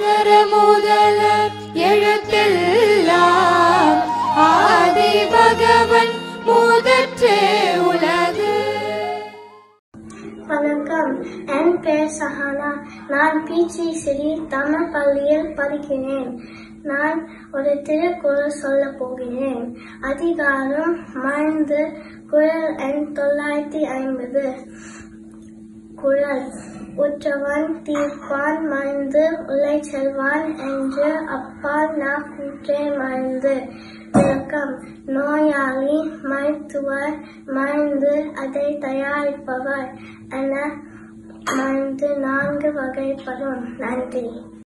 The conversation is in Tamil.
அகர முதல எழுத்தெல்லாம் ஆதி பகவன் முதற்றே உலகு வணக்கம் என் பெயர் சஹானா நான் பிச்சி சிறி தமிழ் பள்ளியில் படிக்கிறேன் நான் ஒரு திருக்குறள் சொல்ல போகிறேன் அதிகாரம் மறைந்து குரல் எண் தொள்ளாயிரத்தி ஐம்பது குரல் உற்றவன் தீர்ப்பான் மறைந்து உலை செல்வான் என்று அப்பால் நான் கூற்றே மறைந்து விளக்கம் நோயாளி மருத்துவர் மருந்து அதை தயாரிப்பவர் என மருந்து நான்கு வகைப்படும் நன்றி